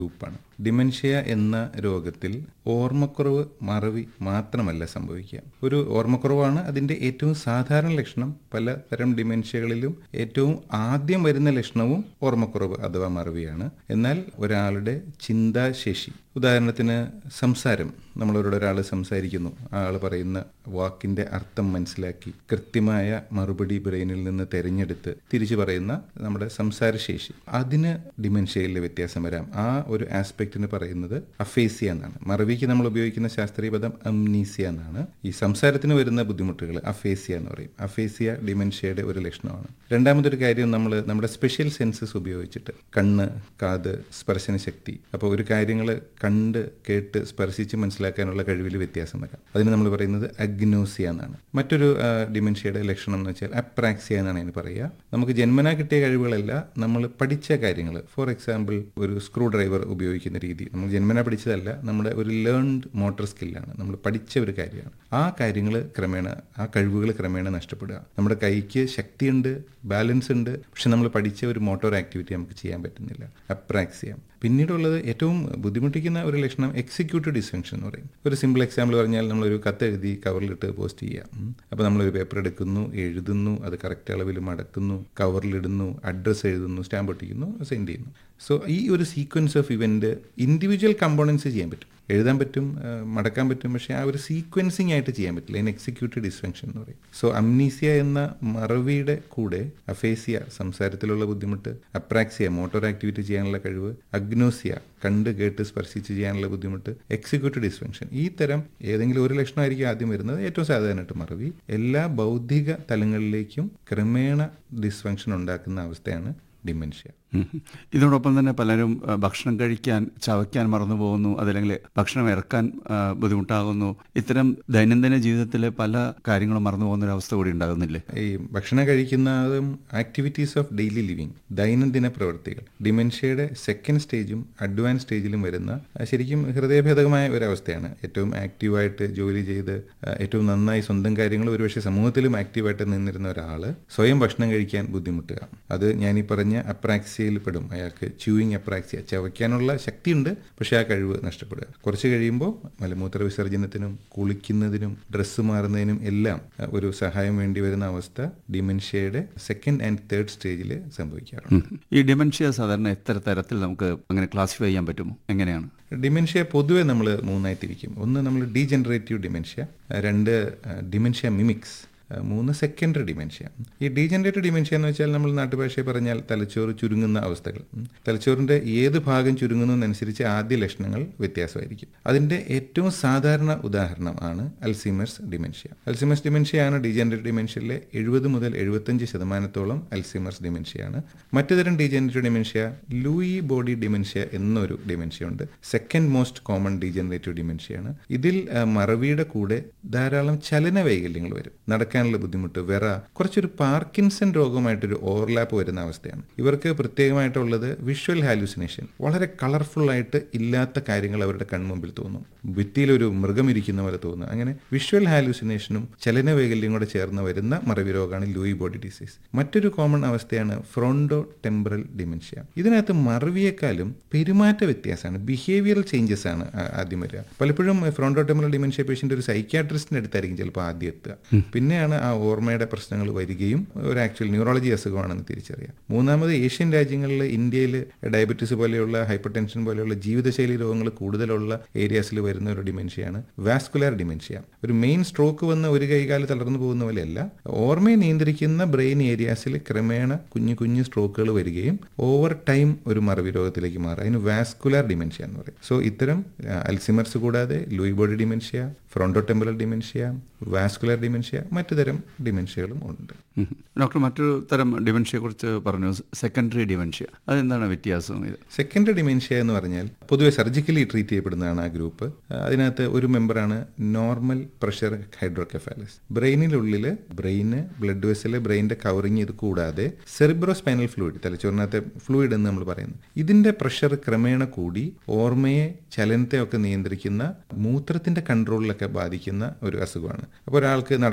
ഗ്രൂപ്പാണ് ഡിമെൻഷ്യ എന്ന രോഗത്തിൽ ഓർമ്മക്കുറവ് മറവി മാത്രമല്ല സംഭവിക്കുക ഒരു ഓർമ്മക്കുറവാണ് അതിൻ്റെ ഏറ്റവും സാധാരണ ലക്ഷണം പലതരം ഡിമെൻഷ്യകളിലും ഏറ്റവും ആദ്യം വരുന്ന ലക്ഷണവും ഓർമ്മക്കുറവ് അഥവാ മറവിയാണ് എന്നാൽ ഒരാളുടെ ചിന്താശേഷി ഉദാഹരണത്തിന് സംസാരം നമ്മളവരോട് ഒരാൾ സംസാരിക്കുന്നു ആൾ പറയുന്ന വാക്കിന്റെ അർത്ഥം മനസ്സിലാക്കി കൃത്യമായ മറുപടി ബ്രെയിനിൽ നിന്ന് തിരഞ്ഞെടുത്ത് തിരിച്ചു പറയുന്ന നമ്മുടെ സംസാരശേഷി അതിന് ഡിമെൻഷ്യയിലെ വ്യത്യാസം വരാം ആ ഒരു ആസ്പെക്റ്റിന് പറയുന്നത് അഫേസിയ എന്നാണ് മറവിക്ക് നമ്മൾ ഉപയോഗിക്കുന്ന ശാസ്ത്രീയ പദം അംനീസിയ എന്നാണ് ഈ സംസാരത്തിന് വരുന്ന ബുദ്ധിമുട്ടുകൾ അഫേസിയ എന്ന് പറയും അഫേസിയ ഡിമെൻഷ്യയുടെ ഒരു ലക്ഷണമാണ് രണ്ടാമതൊരു കാര്യം നമ്മൾ നമ്മുടെ സ്പെഷ്യൽ സെൻസസ് ഉപയോഗിച്ചിട്ട് കണ്ണ് കാത് സ്പർശന ശക്തി അപ്പോൾ ഒരു കാര്യങ്ങൾ കണ്ട് കേട്ട് സ്പർശിച്ച് മനസ്സിലാക്കാനുള്ള കഴിവിൽ വ്യത്യാസം വരാം അതിന് നമ്മൾ പറയുന്നത് അഗ്നോസിയ എന്നാണ് മറ്റൊരു ആ, ഡിമെൻഷ്യയുടെ ലക്ഷണം എന്ന് വെച്ചാൽ അപ്രാക്സിയ എന്നാണ് അതിന് പറയുക നമുക്ക് ജന്മനാ കിട്ടിയ കഴിവുകളല്ല നമ്മൾ പഠിച്ച കാര്യങ്ങൾ ഫോർ എക്സാമ്പിൾ ഒരു സ്ക്രൂ ഡ്രൈവർ ഉപയോഗിക്കുന്ന രീതി നമ്മൾ ജന്മനാ പഠിച്ചതല്ല നമ്മുടെ ഒരു ലേൺഡ് മോട്ടോർ സ്കില്ലാണ് നമ്മൾ പഠിച്ച ഒരു കാര്യമാണ് ആ കാര്യങ്ങൾ ക്രമേണ ആ കഴിവുകൾ ക്രമേണ നഷ്ടപ്പെടുക നമ്മുടെ കൈക്ക് ശക്തിയുണ്ട് ബാലൻസ് ഉണ്ട് പക്ഷെ നമ്മൾ പഠിച്ച ഒരു മോട്ടോർ ആക്ടിവിറ്റി നമുക്ക് ചെയ്യാൻ പറ്റുന്നില്ല അപ്രാക്സിയ പിന്നീടുള്ളത് ഏറ്റവും ബുദ്ധിമുട്ടിക്കുന്ന ഒരു ലക്ഷണം എക്സിക്യൂട്ടീവ് ഡിസ്ഫങ്ഷൻ എന്ന് പറയും ഒരു സിമ്പിൾ എക്സാമ്പിൾ പറഞ്ഞാൽ നമ്മളൊരു കത്ത് എഴുതി കവറിലിട്ട് പോസ്റ്റ് ചെയ്യാം അപ്പോൾ നമ്മളൊരു പേപ്പർ എടുക്കുന്നു എഴുതുന്നു അത് കറക്റ്റ് അളവിൽ മടക്കുന്നു കവറിലിടുന്നു അഡ്രസ്സ് എഴുതുന്നു സ്റ്റാമ്പ് ഒട്ടിക്കുന്നു സെൻഡ് ചെയ്യുന്നു സോ ഈ ഒരു sequence of event individual components ചെയ്യാൻ പറ്റും എഴുതാൻ പറ്റും ആ, മടക്കാൻ പറ്റും പക്ഷേ ആ ഒരു സീക്വൻസിങ് ആയിട്ട് ചെയ്യാൻ പറ്റില്ല അതിന് എക്സിക്യൂട്ടീവ് ഡിസ്ഫങ്ഷൻ എന്ന് പറയും സോ അംനീസിയ എന്ന മറവിയുടെ കൂടെ അഫേസിയ സംസാരത്തിലുള്ള ബുദ്ധിമുട്ട് അപ്രാക്സിയ മോട്ടോർ ആക്ടിവിറ്റി ചെയ്യാനുള്ള കഴിവ് അഗ്നോസിയ കണ്ട് കേട്ട് സ്പർശിച്ച് ചെയ്യാനുള്ള ബുദ്ധിമുട്ട് എക്സിക്യൂട്ടീവ് ഡിസ്ഫങ്ഷൻ ഈ തരം ഏതെങ്കിലും ഒരു ലക്ഷണമായിരിക്കും ആദ്യം വരുന്നത് ഏറ്റവും സാധാരണയായിട്ട് മറവി എല്ലാ ബൗദ്ധിക തലങ്ങളിലേക്കും ക്രമേണ ഡിസ്ഫങ്ഷൻ ഉണ്ടാക്കുന്ന അവസ്ഥയാണ് ഡിമെൻഷ്യ ഉം. ഇതോടൊപ്പം തന്നെ പലരും ആ, ഭക്ഷണം കഴിക്കാൻ ചവയ്ക്കാൻ മറന്നു പോകുന്നു അതല്ലെങ്കിൽ ഭക്ഷണം ഇറക്കാൻ ആ, ബുദ്ധിമുട്ടാകുന്നു ഇത്തരം ദൈനംദിന ജീവിതത്തിലെ പല കാര്യങ്ങളും മറന്നു പോകുന്ന ഒരു അവസ്ഥ കൂടി ഉണ്ടാകുന്നില്ലേ ഈ ഭക്ഷണം കഴിക്കുന്നതും ആക്ടിവിറ്റീസ് ഓഫ് ഡെയിലി ലിവിങ് ദൈനംദിന പ്രവൃത്തികൾ ഡിമെൻഷ്യയുടെ സെക്കൻഡ് സ്റ്റേജും അഡ്വാൻസ് സ്റ്റേജിലും വരുന്ന ആ, ശരിക്കും ഹൃദയഭേദകമായ ഒരവസ്ഥയാണ് ഏറ്റവും ആക്റ്റീവായിട്ട് ജോലി ചെയ്ത് ആ, ഏറ്റവും നന്നായി സ്വന്തം കാര്യങ്ങൾ ഒരുപക്ഷെ സമൂഹത്തിലും ആക്റ്റീവായിട്ട് നിന്നിരുന്ന ഒരാൾ സ്വയം ഭക്ഷണം കഴിക്കാൻ ബുദ്ധിമുട്ടുക അത് ഞാൻ ഈ പറഞ്ഞ അപ്രാക്സിയയിൽ പെടും അയാൾക്ക് ച്യൂയിങ് അപ്രാക്സിയ ചവയ്ക്കാനുള്ള ശക്തിയുണ്ട് പക്ഷേ ആ കഴിവ് നഷ്ടപ്പെടുക കുറച്ച് കഴിയുമ്പോൾ മലമൂത്ര വിസർജനത്തിനും കുളിക്കുന്നതിനും ഡ്രസ്സ് മാറുന്നതിനും എല്ലാം ആ, ഒരു സഹായം വേണ്ടി വരുന്ന അവസ്ഥ ഡിമെൻഷ്യയുടെ സെക്കൻഡ് ആൻഡ് തേർഡ് സ്റ്റേജിൽ സംഭവിക്കാറുണ്ട് ഉം. ഈ ഡിമെൻഷ്യ സാധാരണ എത്ര തരത്തിൽ നമുക്ക് അങ്ങനെ ക്ലാസിഫൈ ചെയ്യാൻ പറ്റുമോ എങ്ങനെയാണ് ഡിമെൻഷ്യ പൊതുവെ നമ്മൾ മൂന്നായി തിരിക്കും ഒന്ന് നമ്മൾ ഡീജനറേറ്റീവ് ഡിമെൻഷ്യ രണ്ട് ഡിമെൻഷ്യ മിമിക്സ് മൂന്ന് സെക്കൻഡറി ഡിമെൻഷ്യ ഈ ഡീജനറേറ്റീവ് ഡിമെൻഷ്യ എന്ന് വെച്ചാൽ നമ്മൾ നാട്ടുഭാഷയിൽ പറഞ്ഞാൽ തലച്ചോറ് ചുരുങ്ങുന്ന അവസ്ഥകൾ ഉം. തലച്ചോറിന്റെ ഏത് ഭാഗം ചുരുങ്ങുന്നതിനനുസരിച്ച് ആദ്യ ലക്ഷണങ്ങൾ വ്യത്യാസമായിരിക്കും അതിന്റെ ഏറ്റവും സാധാരണ ഉദാഹരണം ആണ് അൽസീമേഴ്സ് ഡിമെൻഷ്യ അൽസീമേഴ്സ് ഡിമെൻഷ്യ ആണ് ഡീജനറേറ്റീവ് ഡിമെൻഷ്യയിലെ എഴുപത് മുതൽ എഴുപത്തഞ്ച് ശതമാനത്തോളം അൽസീമേഴ്സ് ഡിമെൻഷ്യയാണ് മറ്റു തരം degenerative dementia Lewy body dementia എന്നൊരു ഡിമെൻഷ്യ ഉണ്ട് സെക്കൻഡ് മോസ്റ്റ് കോമൺ ഡീജനറേറ്റീവ് ഡിമെൻഷ്യയാണ് ഇതിൽ ആ, മറവിയുടെ കൂടെ ധാരാളം ചലന വൈകല്യങ്ങൾ വരും നടക്കാനുള്ള ബുദ്ധിമുട്ട് വിറ കുറച്ചൊരു പാർക്കിൻസൺ രോഗമായിട്ടൊരു ഓവർലാപ്പ് വരുന്ന അവസ്ഥയാണ് ഇവർക്ക് പ്രത്യേകമായിട്ടുള്ളത് വിഷ്വൽ ഹാലൂസിനേഷൻ വളരെ കളർഫുൾ ആയിട്ട് ഇല്ലാത്ത കാര്യങ്ങൾ അവരുടെ കൺമുമ്പിൽ തോന്നും ഭിത്തിയിലൊരു മൃഗം ഇരിക്കുന്ന പോലെ തോന്നും അങ്ങനെ വിഷ്വൽ ഹാലൂസിനേഷനും ചലന വൈകല്യം കൂടെ ചേർന്ന് വരുന്ന മറവി രോഗമാണ് ലൂയി ബോഡി ഡിസീസ് മറ്റൊരു കോമൺ അവസ്ഥയാണ് ഫ്രോണ്ടോ ടെമ്പറൽ ഡിമെൻഷ്യ ഇതിനകത്ത് മറവിയേക്കാളും പെരുമാറ്റ വ്യത്യാസമാണ് ബിഹേവിയറൽ ചേഞ്ചസ് ആണ് ആ- ആദ്യം വരിക പലപ്പോഴും ഫ്രോണ്ടോ ടെമ്പറൽ ഡിമെൻഷ്യ പേഷ്യന്റ് ഒരു സൈക്യാട്രിസ്റ്റിന്റെ അടുത്തായിരിക്കും ചിലപ്പോൾ ആദ്യം എത്തുക പിന്നെയാണ് ആ ഓർമ്മയുടെ പ്രശ്നങ്ങൾ വരികയും ഒരു ആക്ച്വൽ ന്യൂറോളജി അസുഖമാണെന്ന് തിരിച്ചറിയാം മൂന്നാമത് ഏഷ്യൻ രാജ്യങ്ങളിൽ ഇന്ത്യയിൽ ഡയബറ്റീസ് പോലെയുള്ള ഹൈപ്പർ ടെൻഷൻ പോലെയുള്ള ജീവിതശൈലി രോഗങ്ങൾ കൂടുതലുള്ള ഏരിയാസിൽ വരുന്ന ഒരു ഡിമെൻഷ്യയാണ് വാസ്കുലാർ ഡിമെൻഷ്യ ഒരു മെയിൻ സ്ട്രോക്ക് വന്ന് ഒരു കൈകാല് തളർന്നു പോകുന്ന പോലെയല്ല ഓർമ്മയെ നിയന്ത്രിക്കുന്ന ബ്രെയിൻ ഏരിയാസിൽ ക്രമേണ കുഞ്ഞു കുഞ്ഞു സ്ട്രോക്കുകൾ വരികയും ഓവർ ടൈം ഒരു മറവി രോഗത്തിലേക്ക് മാറുക അതിന് വാസ്കുലാർ ഡിമെൻഷ്യ എന്ന് പറയും സോ ഇത്തരം അൽസിമർസ് കൂടാതെ Lewy body dementia frontotemporal dementia vascular dementia മറ്റു തരം ഡിമെൻഷ്യകളും ഉണ്ട് ഉം. ഡോക്ടർ മറ്റൊരു തരം ഡിമെൻഷ്യയെക്കുറിച്ച് പറഞ്ഞു സെക്കൻഡറി ഡിമെൻഷ്യ അതെന്താണ് വ്യത്യാസം ഇത് സെക്കൻഡറി ഡിമെൻഷ്യ എന്ന് പറഞ്ഞാൽ പൊതുവെ സർജിക്കലി ട്രീറ്റ് ചെയ്യപ്പെടുന്നതാണ് ആ ഗ്രൂപ്പ് അതിനകത്ത് ഒരു മെമ്പറാണ് നോർമൽ പ്രഷർ ഹൈഡ്രോകെഫാലസ് ബ്രെയിനിനുള്ളിൽ ബ്രെയിന് ബ്ലഡ് വെസല് ബ്രെയിനിന്റെ കവറിങ് ഇത് കൂടാതെ സെറിബ്രോ സ്പൈനൽ ഫ്ലൂയിഡ് തലച്ചോറിനകത്തെ ഫ്ലൂയിഡ് എന്ന് നമ്മൾ പറയുന്നത് ഇതിന്റെ പ്രഷർ ക്രമേണ കൂടി ഓർമ്മയെ ചലനത്തെ ഒക്കെ നിയന്ത്രിക്കുന്ന മൂത്രത്തിന്റെ കൺട്രോളിലൊക്കെ ബാധിക്കുന്ന ഒരു അസുഖമാണ് അപ്പോൾ ഒരാൾക്ക് നടക്കാനുള്ള ബുദ്ധിമുട്ട്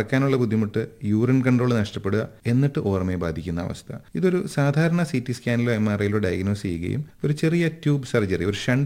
ബുദ്ധിമുട്ട് യൂറിൻ കൺട്രോൾ നഷ്ടപ്പെടുക എന്നിട്ട് ഓർമ്മയെ ബാധിക്കുന്ന അവസ്ഥ ഇതൊരു സാധാരണ സി ടി സ്കാനിലോ എം ആർ ഐയിലോ ഡയഗ്നോസ് ചെയ്യുകയും ഒരു ചെറിയ ട്യൂബ് സർജറി ഒരു ഷണ്ട്